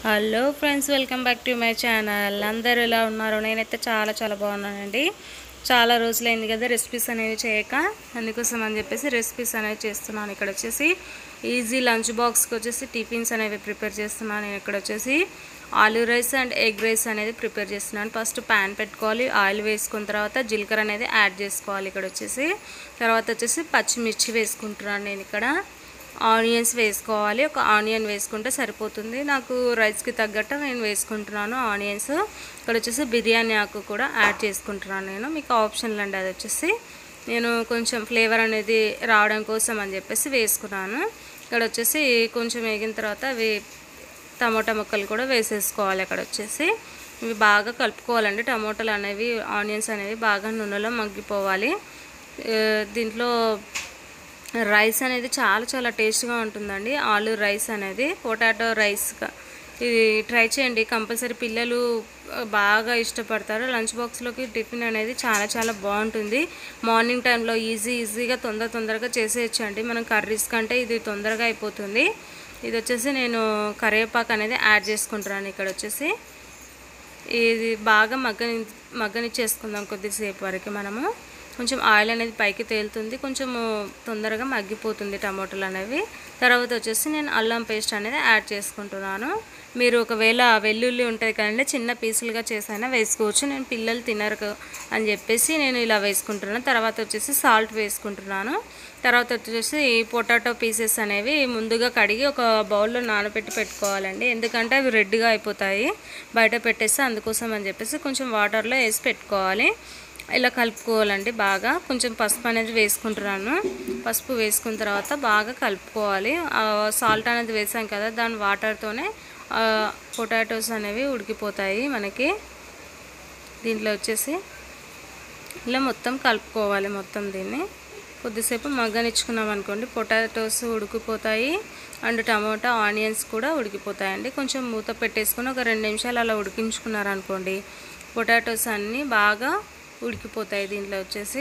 hello friends welcome back to my channel అందరూ ఎలా ఉన్నారు నేనైతే చాలా చాలా బాగున్నానండి చాలా రోజులైంది కదా రెసిపీస్ అనేవి చేయక అందుకోసం అని చెప్పేసి రెసిపీస్ అనేవి చేస్తున్నాను ఇక్కడ వచ్చేసి ఈజీ లంచ్ బాక్స్కి వచ్చేసి టిఫిన్స్ అనేవి ప్రిపేర్ చేస్తున్నాను నేను ఇక్కడ వచ్చేసి aloo rice and egg rice అనేది ప్రిపేర్ చేస్తున్నాను ఫస్ట్ ప్యాన్ పెట్టుకోవాలి ఆయిల్ వేసుకున్న తర్వాత జీలకర్ర అనేది యాడ్ చేసుకోవాలి ఇక్కడ వచ్చేసి తర్వాత వచ్చేసి పచ్చిమిర్చి వేసుకుంటున్నాను నేను ఇక్కడ ఆనియన్స్ వేసుకోవాలి ఒక ఆనియన్ వేసుకుంటే సరిపోతుంది నాకు రైస్కి తగ్గట్టు నేను వేసుకుంటున్నాను ఆనియన్స్ ఇక్కడ వచ్చేసి బిర్యానీ ఆకు కూడా యాడ్ చేసుకుంటున్నాను నేను మీకు ఆప్షన్లు అండి అది వచ్చేసి నేను కొంచెం ఫ్లేవర్ అనేది రావడం కోసం అని చెప్పేసి వేసుకున్నాను ఇక్కడ వచ్చేసి కొంచెం వేగిన తర్వాత అవి టమోటా ముక్కలు కూడా వేసేసుకోవాలి అక్కడ వచ్చేసి ఇవి బాగా కలుపుకోవాలండి టమోటాలు అనేవి ఆనియన్స్ అనేవి బాగా నూనెలో మగ్గిపోవాలి ఆ, దీంట్లో రైస్ అనేది చాలా చాలా టేస్ట్గా ఉంటుందండి ఆలు రైస్ అనేది పొటాటో రైస్ ఇది ట్రై చేయండి కంపల్సరీ పిల్లలు ఆ, బాగా ఇష్టపడతారు లంచ్ బాక్స్లోకి టిఫిన్ అనేది చాలా చాలా బాగుంటుంది మార్నింగ్ టైంలో ఈజీ ఈజీగా తొందర తొందరగా చేసేయచ్చండి మనం కర్రీస్ కంటే ఇది తొందరగా అయిపోతుంది ఇది వచ్చేసి నేను కరివేపాకు అనేది యాడ్ చేసుకుంటున్నాను ఇక్కడ వచ్చేసి ఇది బాగా మగ్గని మగ్గనిచ్చేసుకుందాం కొద్దిసేపు వరకు మనము కొంచెం ఆయిల్ అనేది పైకి తేలుతుంది కొంచెం తొందరగా మగ్గిపోతుంది టమాటాలు అనేవి తర్వాత వచ్చేసి నేను అల్లం పేస్ట్ అనేది యాడ్ చేసుకుంటున్నాను మీరు ఒకవేళ వెల్లుల్లి ఉంటుంది కదండి చిన్న పీసులుగా చేసైనా వేసుకోవచ్చు నేను పిల్లలు తినరు క- అని చెప్పేసి నేను ఇలా వేసుకుంటున్నాను తర్వాత వచ్చేసి సాల్ట్ వేసుకుంటున్నాను తర్వాత వచ్చేసి పొటాటో పీసెస్ అనేవి ముందుగా కడిగి ఒక బౌల్లో నానబెట్టి పెట్టుకోవాలండి ఎందుకంటే అవి రెడ్గా అయిపోతాయి బయట పెట్టేస్తే అందుకోసం అని చెప్పేసి కొంచెం వాటర్లో వేసి పెట్టుకోవాలి ఇలా కలుపుకోవాలండి బాగా కొంచెం పసుపు అనేది వేసుకుంటున్నాను పసుపు వేసుకున్న తర్వాత బాగా కలుపుకోవాలి సాల్ట్ అనేది వేసాం కదా దాని వాటర్తోనే పొటాటోస్ అనేవి ఉడికిపోతాయి మనకి దీంట్లో వచ్చేసి ఇలా మొత్తం కలుపుకోవాలి మొత్తం దీన్ని కొద్దిసేపు మగ్గనిచ్చుకున్నాం అనుకోండి పొటాటోస్ ఉడికిపోతాయి అండ్ టమాటా ఆనియన్స్ కూడా ఉడికిపోతాయండి కొంచెం మూత పెట్టేసుకుని ఒక రెండు నిమిషాలు అలా ఉడికించుకున్నారనుకోండి పొటాటోస్ అన్నీ బాగా ఉడికిపోతాయి దీంట్లో వచ్చేసి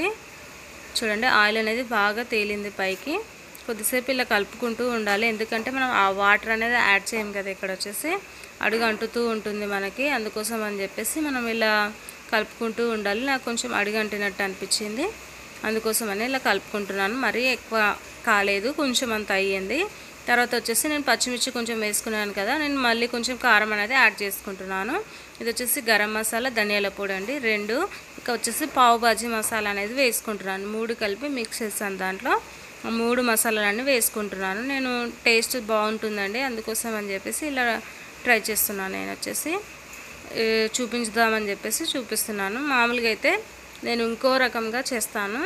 చూడండి ఆయిల్ అనేది బాగా తేలింది పైకి కొద్దిసేపు ఇలా కలుపుకుంటూ ఉండాలి ఎందుకంటే మనం ఆ వాటర్ అనేది యాడ్ చేయం కదా ఇక్కడ వచ్చేసి అడుగు అంటుతూ ఉంటుంది మనకి అందుకోసం అని చెప్పేసి మనం ఇలా కలుపుకుంటూ ఉండాలి నాకు కొంచెం అడుగు అంటినట్టు అనిపించింది అందుకోసం అని ఇలా కలుపుకుంటున్నాను మరీ ఎక్కువ కాలేదు కొంచెం అంత అయ్యింది తర్వాత వచ్చేసి నేను పచ్చిమిర్చి కొంచెం వేసుకున్నాను కదా నేను మళ్ళీ కొంచెం కారం అనేది యాడ్ చేసుకుంటున్నాను ఇది వచ్చేసి గరం మసాలా ధనియాల పొడి అండి రెండు ఇంకా వచ్చేసి పావు బాజీ మసాలా అనేది వేసుకుంటున్నాను మూడు కలిపి మిక్స్ చేస్తాను దాంట్లో ఆ మూడు మసాలాలన్నీ వేసుకుంటున్నాను నేను టేస్ట్ బాగుంటుందండి అందుకోసం అని చెప్పేసి ఇలా ట్రై చేస్తున్నాను నేను వచ్చేసి ఏ, చూపించుదామని చెప్పేసి చూపిస్తున్నాను మామూలుగా అయితే నేను ఇంకో రకంగా చేస్తాను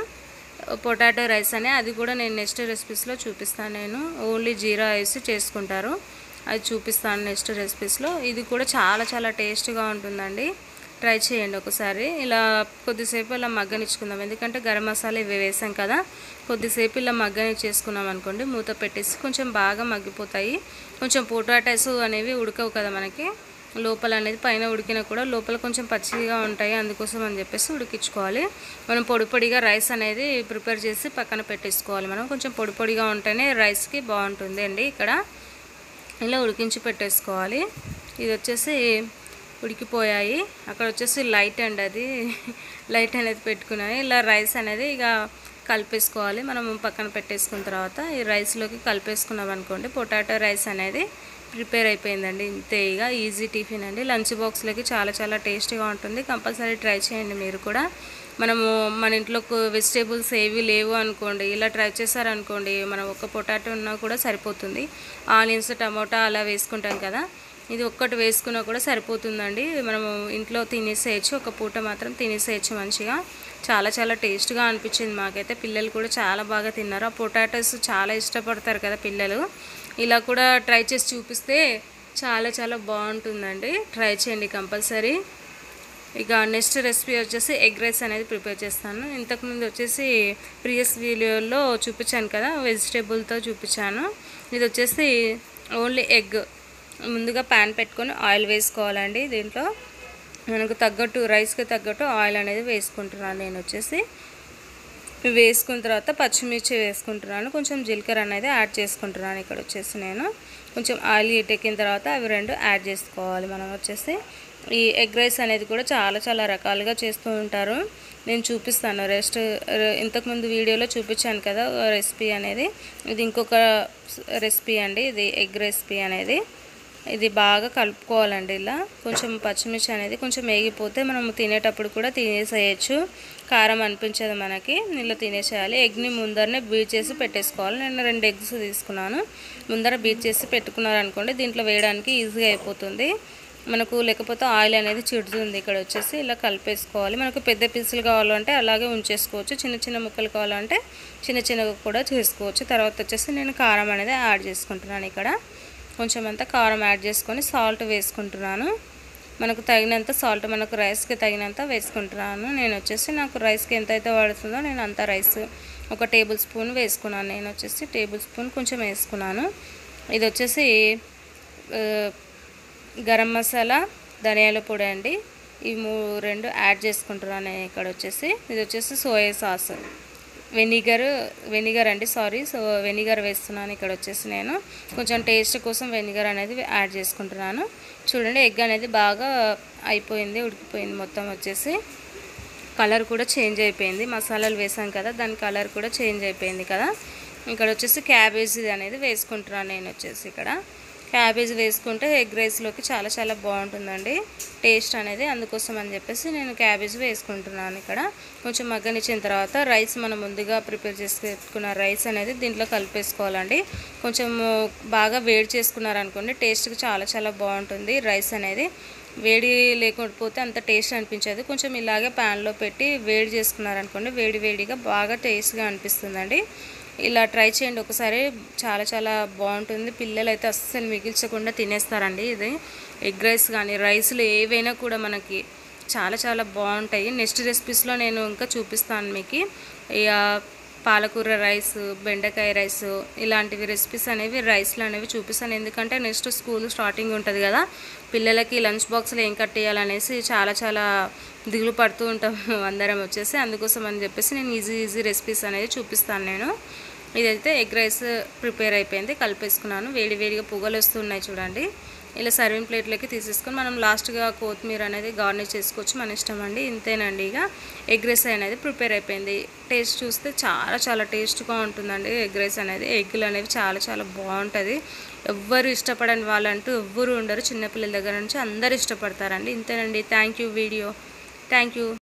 పొటాటో రైస్ అని అది కూడా నేను నెక్స్ట్ రెసిపీస్లో చూపిస్తాను నేను ఓన్లీ జీరా వేసి చేసుకుంటారు అది చూపిస్తాను నెక్స్ట్ రెసిపీస్లో ఇది కూడా చాలా చాలా టేస్ట్గా ఉంటుందండి ట్రై చేయండి ఒకసారి ఇలా కొద్దిసేపు ఇలా మగ్గనిచ్చుకుందాం ఎందుకంటే గరం మసాలా ఇవి వేసాం కదా కొద్దిసేపు ఇలా మగ్గనిచ్చేసుకున్నాం అనుకోండి మూత పెట్టేసి కొంచెం బాగా మగ్గిపోతాయి కొంచెం పొటాటోస్ అనేవి ఉడకవు కదా మనకి లోపల అనేది పైన ఉడికినా కూడా లోపల కొంచెం పచ్చిగా ఉంటాయి అందుకోసం అని చెప్పేసి ఉడికించుకోవాలి మనం పొడి పొడిగా రైస్ అనేది ప్రిపేర్ చేసి పక్కన పెట్టేసుకోవాలి మనం కొంచెం పొడి పొడిగా ఉంటేనే రైస్కి బాగుంటుంది అండి ఇక్కడ ఇలా ఉడికించి పెట్టేసుకోవాలి ఇది వచ్చేసి ఉడికిపోయాయి అక్కడ వచ్చేసి లైట్ అండి అది లైట్ అనేది పెట్టుకున్నాను ఇలా రైస్ అనేది ఇక కలిపేసుకోవాలి మనం పక్కన పెట్టేసుకున్న తర్వాత ఈ రైస్లోకి కలిపేసుకున్నాం అనుకోండి పొటాటో రైస్ అనేది ప్రిపేర్ అయిపోయిందండి ఇంతే ఇక ఈజీ టిఫిన్ అండి లంచ్ బాక్స్లోకి చాలా చాలా టేస్టీగా ఉంటుంది కంపల్సరీ ట్రై చేయండి మీరు కూడా మనము మన ఇంట్లో వెజిటేబుల్స్ ఏవి లేవు అనుకోండి ఇలా ట్రై చేశారనుకోండి మనం ఒక పొటాటో ఉన్నా కూడా సరిపోతుంది ఆనియన్స్ టమోటా అలా వేసుకుంటాం కదా ఇది ఒక్కటి వేసుకున్నా కూడా సరిపోతుందండి మనము ఇంట్లో తినేసేయచ్చు ఒక పూట మాత్రం తినేసేయచ్చు మంచిగా చాలా చాలా టేస్ట్గా అనిపించింది మాకైతే పిల్లలు కూడా చాలా బాగా తిన్నారు ఆ పొటాటోస్ చాలా ఇష్టపడతారు కదా పిల్లలు ఇలా కూడా ట్రై చేసి చూపిస్తే చాలా చాలా బాగుంటుందండి ట్రై చేయండి కంపల్సరీ ఇక నెక్స్ట్ రెసిపీ వచ్చేసి ఎగ్ రైస్ అనేది ప్రిపేర్ చేస్తాను ఇంతకుముందు వచ్చేసి ప్రీవియస్ వీడియోలో చూపించాను కదా వెజిటేబుల్తో చూపించాను ఇది వచ్చేసి ఓన్లీ ఎగ్ ముందుగా ప్యాన్ పెట్టుకొని ఆయిల్ వేసుకోవాలండి దీంట్లో మనకు తగ్గట్టు రైస్కి తగ్గట్టు ఆయిల్ అనేది వేసుకుంటున్నాను నేను వచ్చేసి ఇవి వేసుకున్న తర్వాత పచ్చిమిర్చి వేసుకుంటున్నాను కొంచెం జీలకర్ర అనేది యాడ్ చేసుకుంటున్నాను ఇక్కడ వచ్చేసి నేను కొంచెం ఆయిల్ హీట్ ఎక్కిన తర్వాత అవి రెండు యాడ్ చేసుకోవాలి మనం వచ్చేసి ఈ ఎగ్ రైస్ అనేది కూడా చాలా చాలా రకాలుగా చేస్తూ ఉంటారు నేను చూపిస్తాను రెస్ట్ ఇంతకుముందు వీడియోలో చూపించాను కదా రెసిపీ అనేది ఇది ఇంకొక రెసిపీ అండి ఇది ఎగ్ రెసిపీ అనేది ఇది బాగా కలుపుకోవాలండి ఇలా కొంచెం పచ్చిమిర్చి అనేది కొంచెం వేగిపోతే మనం తినేటప్పుడు కూడా తినేసేయచ్చు కారం అనిపించదు మనకి ఇలా తినేసేయాలి ఎగ్ని ముందరనే బీట్ చేసి పెట్టేసుకోవాలి నేను రెండు ఎగ్స్ తీసుకున్నాను ముందర బీట్ చేసి పెట్టుకున్నారనుకోండి దీంట్లో వేయడానికి ఈజీగా అయిపోతుంది మనకు లేకపోతే ఆయిల్ అనేది చిడుతుంది ఇక్కడ వచ్చేసి ఇలా కలిపేసుకోవాలి మనకు పెద్ద పీసులు కావాలంటే అలాగే ఉంచేసుకోవచ్చు చిన్న చిన్న ముక్కలు కావాలంటే చిన్న చిన్నగా కూడా చేసుకోవచ్చు తర్వాత వచ్చేసి నేను కారం అనేది యాడ్ చేసుకుంటున్నాను ఇక్కడ కొంచెం అంతా కారం యాడ్ చేసుకొని సాల్ట్ వేసుకుంటున్నాను మనకు తగినంత సాల్ట్ మనకు రైస్కి తగినంత వేసుకుంటున్నాను నేను వచ్చేసి నాకు రైస్కి ఎంత అయితే పడుతుందో నేను అంత రైస్ ఒక టేబుల్ స్పూన్ వేసుకున్నాను నేను వచ్చేసి టేబుల్ స్పూన్ కొంచెం వేసుకున్నాను ఇది వచ్చేసి గరం మసాలా ధనియాల పొడి అండి ఈ మూ రెండు యాడ్ చేసుకుంటున్నాను నేను ఇక్కడ వచ్చేసి ఇది వచ్చేసి సోయా సాస్ వెనిగర్ వెనిగర్ అండి సారీ సో వెనిగర్ వేస్తున్నాను ఇక్కడ వచ్చేసి నేను కొంచెం టేస్ట్ కోసం వెనిగర్ అనేది యాడ్ చేసుకుంటున్నాను చూడండి ఎగ్ అనేది బాగా అయిపోయింది ఉడికిపోయింది మొత్తం వచ్చేసి కలర్ కూడా చేంజ్ అయిపోయింది మసాలాలు వేసాం కదా దాని కలర్ కూడా చేంజ్ అయిపోయింది కదా ఇక్కడ వచ్చేసి క్యాబేజీ అనేది వేసుకుంటున్నాను నేను వచ్చేసి ఇక్కడ క్యాబేజ్ వేసుకుంటే ఎగ్ రైస్లోకి చాలా చాలా బాగుంటుందండి టేస్ట్ అనేది అందుకోసం అని చెప్పేసి నేను క్యాబేజ్ వేసుకుంటున్నాను ఇక్కడ కొంచెం మగ్గనిచ్చిన తర్వాత రైస్ మనం ముందుగా ప్రిపేర్ చేసి పెట్టుకున్న రైస్ అనేది దీంట్లో కలిపేసుకోవాలండి కొంచెం బాగా వేడి చేసుకున్నారనుకోండి టేస్ట్కి చాలా చాలా బాగుంటుంది రైస్ అనేది వేడి లేకపోతే అంత టేస్ట్ అనిపించదు కొంచెం ఇలాగే ప్యాన్లో పెట్టి వేడి చేసుకున్నారనుకోండి వేడి వేడిగా బాగా టేస్ట్గా అనిపిస్తుందండి ఇలా ట్రై చేయండి ఒకసారి చాలా చాలా బాగుంటుంది పిల్లలు అయితే అస్సలు మిగిల్చకుండా తినేస్తారండి ఇది ఎగ్ రైస్ కానీ రైస్లు ఏవైనా కూడా మనకి చాలా చాలా బాగుంటాయి నెక్స్ట్ రెసిపీస్లో నేను ఇంకా చూపిస్తాను మీకు ఇక పాలకూర రైస్ బెండకాయ రైస్ ఇలాంటివి రెసిపీస్ అనేవి రైస్లు అనేవి చూపిస్తాను ఎందుకంటే నెక్స్ట్ స్కూల్ స్టార్టింగ్ ఉంటుంది కదా పిల్లలకి లంచ్ బాక్స్లో ఏం కట్టేయాలనేసి చాలా చాలా దిగులు పడుతూ ఉంటాము అందరం వచ్చేసి అందుకోసం అని చెప్పేసి నేను ఈజీ ఈజీ రెసిపీస్ అనేది చూపిస్తాను నేను ఇదైతే ఎగ్ రైస్ ప్రిపేర్ అయిపోయింది కలిపేసుకున్నాను వేడి వేడిగా పొగలు వస్తున్నాయి చూడండి ఇలా సర్వింగ్ ప్లేట్లోకి తీసేసుకొని మనం లాస్ట్గా కొత్తిమీర అనేది గార్నిష్ చేసుకోవచ్చు మన ఇష్టం అండి ఇంతేనండి ఇక ఎగ్ రైస్ అనేది ప్రిపేర్ అయిపోయింది టేస్ట్ చూస్తే చాలా చాలా టేస్ట్గా ఉంటుందండి ఎగ్ రైస్ అనేది ఎగ్గులు అనేవి చాలా చాలా బాగుంటుంది ఎవ్వరు ఇష్టపడని వాళ్ళంటూ ఎవ్వరు ఉండరు చిన్నపిల్లల దగ్గర నుంచి అందరు ఇష్టపడతారండి ఇంతేనండి thank you video thank you